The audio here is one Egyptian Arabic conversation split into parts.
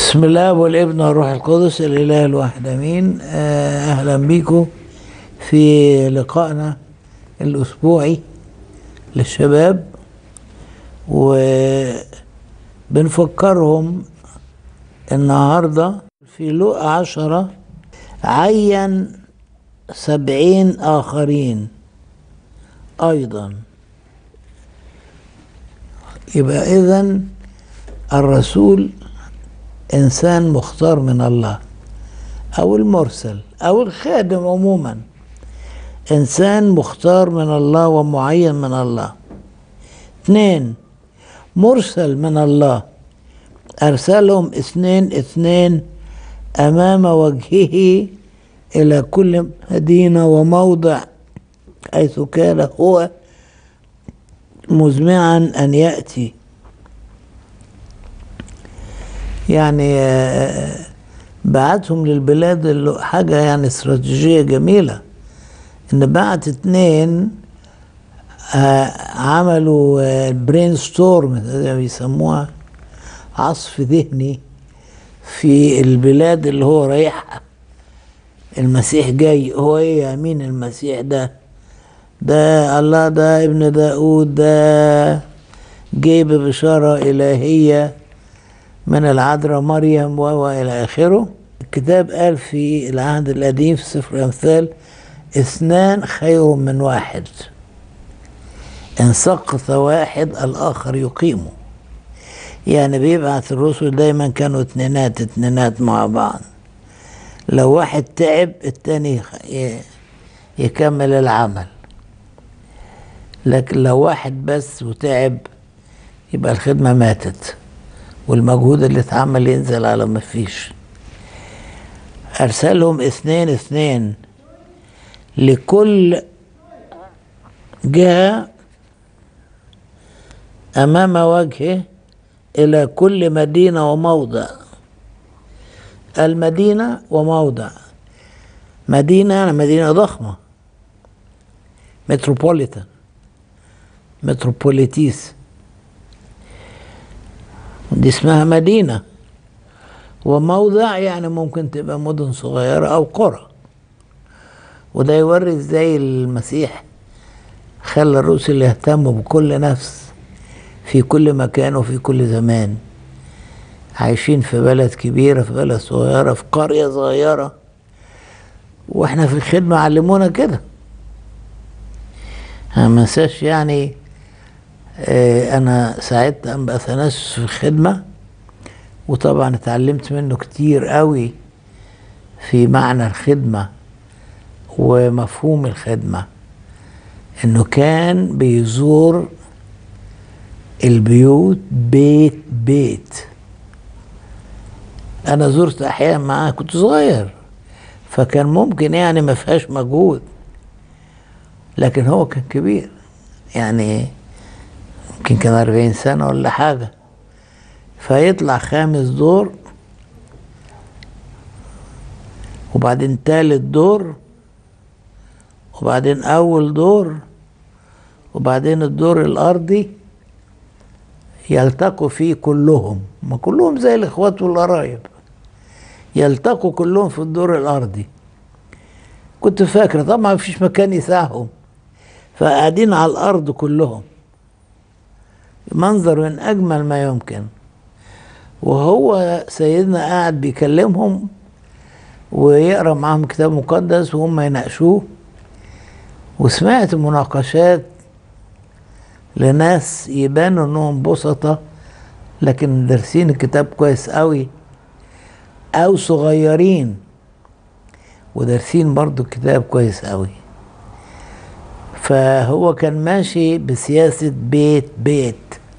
بسم الله والابن والروح القدس الاله الواحد امين آه، اهلا بيكم في لقائنا الاسبوعي للشباب وبنفكرهم النهارده في لقا عشرة عين سبعين آخرين أيضا يبقى إذن الرسول إنسان مختار من الله أو المرسل أو الخادم عموما إنسان مختار من الله ومعين من الله اثنين مرسل من الله أرسلهم اثنين اثنين أمام وجهه إلى كل مدينة وموضع حيث كان هو مزمعا أن يأتي يعني آه، بعتهم للبلاد اللي حاجة يعني استراتيجية جميلة إن بعت اتنين آه، عملوا برين ستورم بيسموها عصف ذهني في البلاد اللي هو رايحها المسيح جاي هو ايه يا مين المسيح ده ده الله ده ابن داود ده جاي ببشارة إلهية من العذراء مريم و إلى آخره الكتاب قال في العهد القديم في سفر الأمثال اثنان خير من واحد إن سقط واحد الآخر يقيمه يعني بيبعت الرسل دايما كانوا اتنينات اتنينات مع بعض لو واحد تعب التاني ي- يكمل العمل لكن لو واحد بس وتعب يبقى الخدمة ماتت والمجهود اللي اتعمل ينزل على ما فيش أرسلهم اثنين اثنين لكل جهة أمام وجهه إلى كل مدينة وموضع المدينة وموضع مدينة يعني مدينة ضخمة متروبوليتان متروبوليتيس دي اسمها مدينة وموضع يعني ممكن تبقى مدن صغيرة أو قرى وده يوري ازاي المسيح خلى الرسل يهتموا بكل نفس في كل مكان وفي كل زمان عايشين في بلد كبيرة في بلد صغيرة في قرية صغيرة واحنا في الخدمة علمونا كده أنا ما انساش يعني آه، انا ساعدت انبا اثناسيوس في الخدمة وطبعا اتعلمت منه كتير قوي في معنى الخدمة ومفهوم الخدمة انه كان بيزور البيوت بيت بيت انا زرت احيانا معاه كنت صغير فكان ممكن يعني ما فيهاش مجهود لكن هو كان كبير يعني يمكن كان أربعين سنة ولا حاجة فيطلع خامس دور وبعدين تالت دور وبعدين أول دور وبعدين الدور الأرضي يلتقوا فيه كلهم ما كلهم زي الإخوات والقرايب يلتقوا كلهم في الدور الأرضي كنت فاكر طبعا مفيش مكان يسعهم فقاعدين على الأرض كلهم منظر من أجمل ما يمكن وهو سيدنا قاعد بيكلمهم ويقرأ معاهم كتاب مقدس وهم يناقشوه وسمعت مناقشات لناس يبانوا انهم بسطة لكن دارسين الكتاب كويس قوي او صغيرين ودارسين برضو الكتاب كويس قوي فهو كان ماشي بسياسة بيت بيت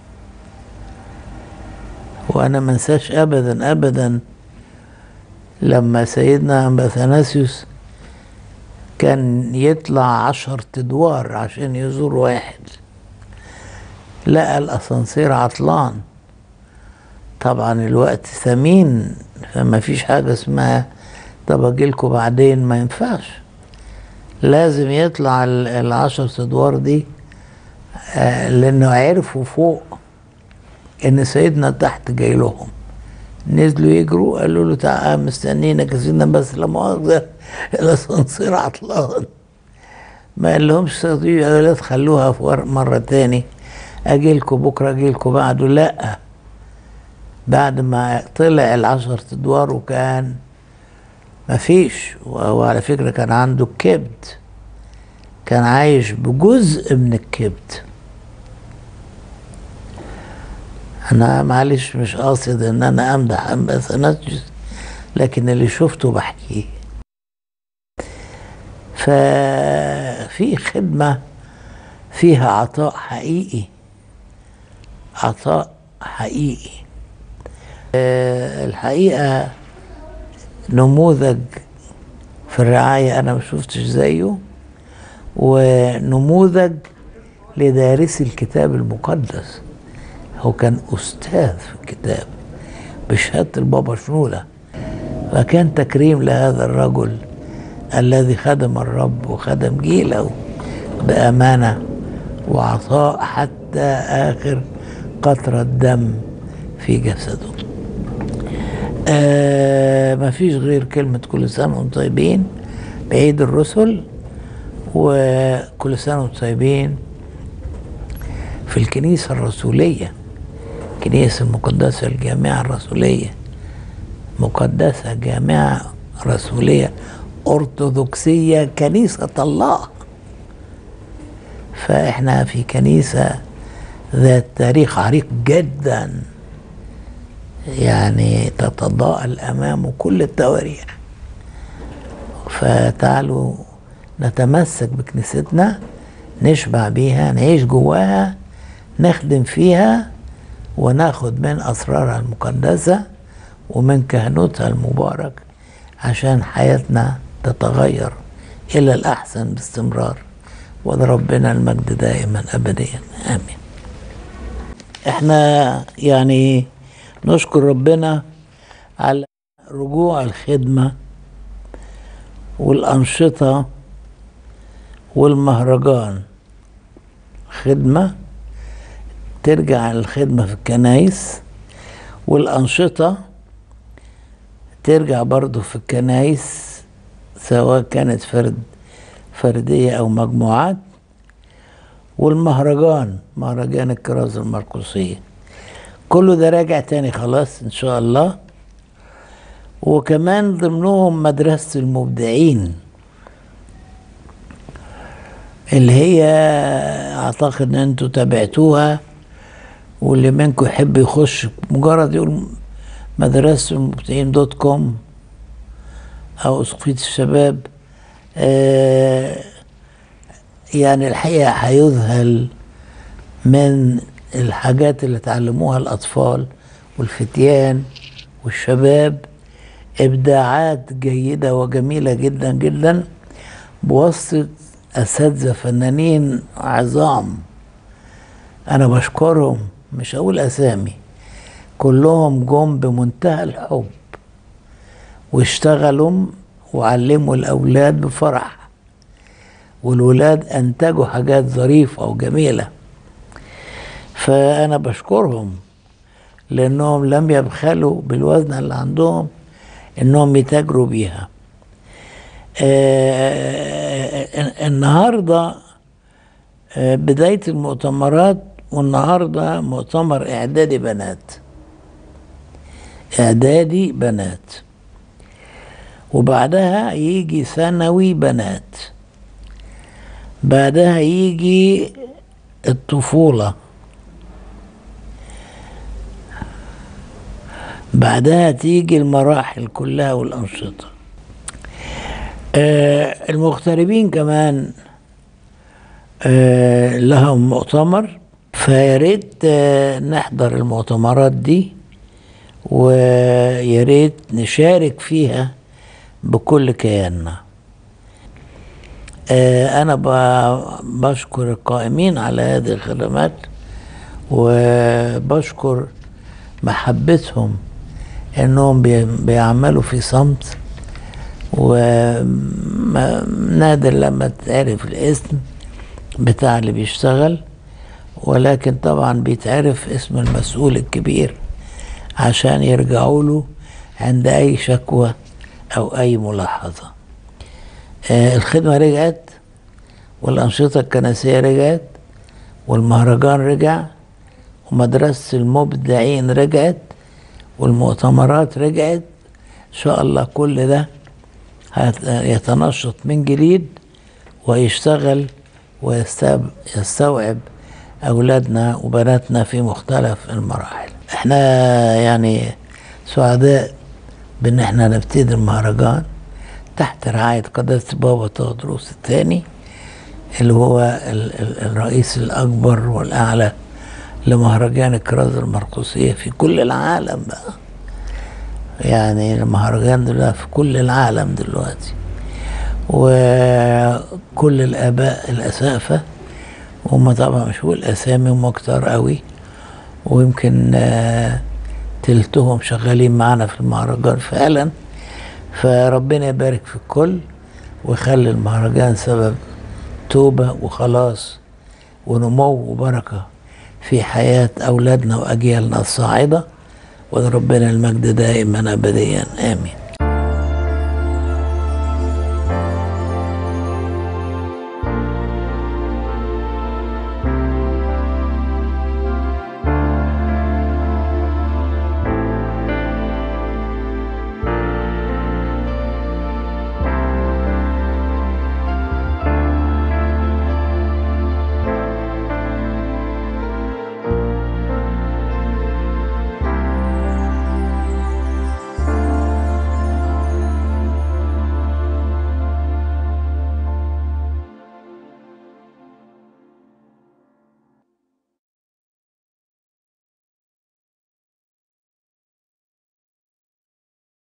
وانا ما انساش ابدا ابدا لما سيدنا أنبا اثناسيوس كان يطلع عشر ادوار عشان يزور واحد لقى الاسانسير عطلان طبعا الوقت ثمين فما فيش حاجة اسمها طب اجيلكوا بعدين ما ينفعش لازم يطلع ال- العشر ادوار دي آه، لانه عرفوا فوق ان سيدنا تحت جاي لهم نزلوا يجروا قالوا له تعال مستنينك يا سيدنا بس لا مؤاخذة الأسانسير عطلان ما قال لهمش تقضيوا يا ولاد خلوها في ور- مرة تاني أجيلكوا بكرة أجيلكوا بعده لأ بعد ما طلع العشر أدوار وكان مفيش وعلى فكرة كان عنده كبد كان عايش بجزء من الكبد انا معلش مش قاصد ان انا امدح بس انجز لكن اللي شفته بحكيه ففي خدمة فيها عطاء حقيقي عطاء حقيقي آه، الحقيقة نموذج في الرعاية أنا ما شفتش زيه ونموذج لدارسي الكتاب المقدس هو كان أستاذ في الكتاب بشهادة البابا شنودة فكان تكريم لهذا الرجل الذي خدم الرب وخدم جيله بأمانة وعطاء حتى آخر قطرة دم في جسده آه ما فيش غير كلمة كل سنة وانتم طيبين بعيد الرسل وكل سنة وانتم طيبين في الكنيسة الرسولية الكنيسة المقدسة الجامعة الرسولية مقدسة جامعة رسولية أرثوذكسية كنيسة الله فإحنا في كنيسة ذات تاريخ عريق جدا يعني تتضاءل أمامه كل التواريخ فتعالوا نتمسك بكنيستنا نشبع بيها نعيش جواها نخدم فيها وناخد من أسرارها المقدسة ومن كهنوتها المبارك عشان حياتنا تتغير إلى الأحسن باستمرار ولربنا المجد دائما أبديا آمين احنا يعني نشكر ربنا على رجوع الخدمة والأنشطة والمهرجان خدمة ترجع الخدمة في الكنايس والأنشطة ترجع برضو في الكنايس سواء كانت فرد فردية أو مجموعات والمهرجان مهرجان الكرازة المرقسية كله ده راجع تاني خلاص إن شاء الله وكمان ضمنهم مدرسة المبدعين اللي هي أعتقد إن أنتوا تابعتوها واللي منكم يحب يخش مجرد يقول مدرسة المبدعين دوت كوم أو أسقفية الشباب آه يعني الحقيقة هيذهل من الحاجات اللي اتعلموها الأطفال والفتيان والشباب إبداعات جيدة وجميلة جدا جدا بواسطة أساتذة فنانين عظام أنا بشكرهم مش هقول أسامي كلهم جم بمنتهى الحب واشتغلوا وعلموا الأولاد بفرح والولاد أنتجوا حاجات ظريفة وجميلة فأنا بشكرهم لأنهم لم يبخلوا بالوزن اللي عندهم إنهم يتاجروا بيها آه النهارده آه بداية المؤتمرات والنهارده مؤتمر إعدادي بنات إعدادي بنات وبعدها يجي ثانوي بنات بعدها يجي الطفولة بعدها تيجي المراحل كلها والأنشطة آه المغتربين كمان آه لهم مؤتمر فياريت آه نحضر المؤتمرات دي وياريت نشارك فيها بكل كياننا آه انا بشكر القائمين على هذه الخدمات وبشكر محبتهم انهم بيعملوا في صمت ونادر لما تعرف الاسم بتاع اللي بيشتغل ولكن طبعا بيتعرف اسم المسؤول الكبير عشان يرجعوا له عند أي شكوى أو أي ملاحظة آه، الخدمة رجعت والأنشطة الكنسية رجعت والمهرجان رجع ومدرسة المبدعين رجعت والمؤتمرات رجعت إن شاء الله كل ده هت- يتنشط من جديد ويشتغل ويستوعب أولادنا وبناتنا في مختلف المراحل احنا يعني سعداء بان احنا نبتدي المهرجان تحت رعاية قداسة بابا تودروس الثاني اللي هو ال- ال- الرئيس الأكبر والأعلى لمهرجان الكرازة المرقسية في كل العالم بقى يعني المهرجان دلوقتي في كل العالم دلوقتي وكل الآباء الأسافة هم طبعا مش هقول أسامي هم كتار قوي ويمكن آه، تلتهم شغالين معانا في المهرجان فعلا فربنا يبارك في الكل ويخلي المهرجان سبب توبة وخلاص ونمو وبركة في حياة أولادنا وأجيالنا الصاعدة ولربنا المجد دائما أبديا آمين